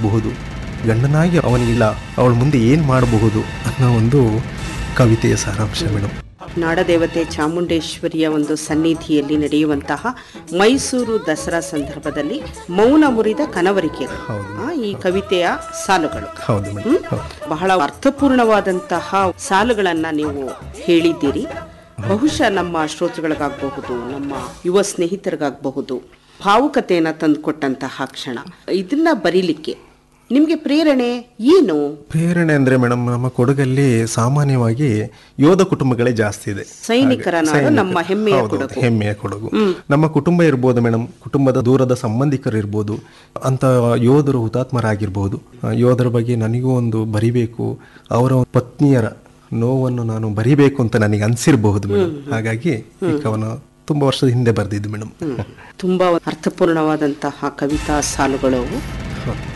ಬದುಕಬಹುದು ಗಂಡನಾಗಿ ಅವನಿಗಿಲ್ಲ ಅವಳ ಮುಂದೆ ಏನು ಮಾಡಬಹುದು ಅನ್ನೋ ಒಂದು ಕವಿತೆಯ ಸಾರಾಂಶ ಮೇಡಮ್ ನಾಡದೇವತೆ ಚಾಮುಂಡೇಶ್ವರಿಯ ಒಂದು ಸನ್ನಿಧಿಯಲ್ಲಿ ನಡೆಯುವಂತಹ ಮೈಸೂರು ದಸರಾ ಸಂದರ್ಭದಲ್ಲಿ ಮೌನ ಮುರಿದ ಕನವರಿಕೆಗಳು ಹೌದು. ಆ, ಈ ಕವಿತೆಯ ಸಾಲುಗಳು ಹೌದು ಮೇಡಮ್ ಹೌದು ಬಹಳ ಅರ್ಥಪೂರ್ಣವಾದಂತಹ ಸಾಲುಗಳನ್ನ ನೀವು ಹೇಳಿದ್ದೀರಿ ಬಹುಶಃ ನಮ್ಮ ಶ್ರೋತೃಗಳಿಗಾಗಬಹುದು ನಮ್ಮ ಯುವ ಸ್ನೇಹಿತರಿಗಾಗಬಹುದು ಭಾವುಕತೆಯನ್ನ ತಂದುಕೊಟ್ಟಂತಹ ಕ್ಷಣ ಇದನ್ನ ಬರೀಲಿಕ್ಕೆ ನಿಮಗೆ ಪ್ರೇರಣೆ ಏನು ಪ್ರೇರಣೆ ಅಂದ್ರೆ ಮೇಡಮ್ ನಮ್ಮ ಕೊಡಗಲ್ಲಿ ಸಾಮಾನ್ಯವಾಗಿ ಯೋಧ ಕುಟುಂಬಗಳೇ ಜಾಸ್ತಿ ಇದೆ ಸೈನಿಕರ ನಾಡು ಸೈನಿಕ- ನಮ್ಮ ಹೆಮ್ಮೆಯ ಹೌದು, ಕೊಡಗು. ಹೆಮ್ಮೆಯ ಕೊಡಗು ನಮ್ಮ ಕುಟುಂಬ ಇರ್ಬೋದು ಮೇಡಮ್ ಕುಟುಂಬದ ದೂರದ ಸಂಬಂಧಿಕರು ಇರ್ಬೋದು ಅಂತ ಯೋಧರು ಹುತಾತ್ಮರಾಗಿರ್ಬೋದು ಆ, ಯೋಧರ ಬಗ್ಗೆ ನನಗೂ ಒಂದು ಬರಿಬೇಕು ಅವರ ಪತ್ನಿಯರ ನೋವನ್ನು ನಾನು ಬರಿಬೇಕು ಅಂತ ನನಗೆ ಅನ್ಸಿರಬಹುದು ಮೇಡಮ್ ಹಾಗಾಗಿ ಈ ಕವನ ತುಂಬಾ ವರ್ಷದ ಹಿಂದೆ ಬರೆದಿದ್ದು ಮೇಡಮ್ ತುಂಬಾ ಅರ್ಥಪೂರ್ಣವಾದಂತಹ ಕವಿತಾ ಸಾಲುಗಳು ಹೌದು.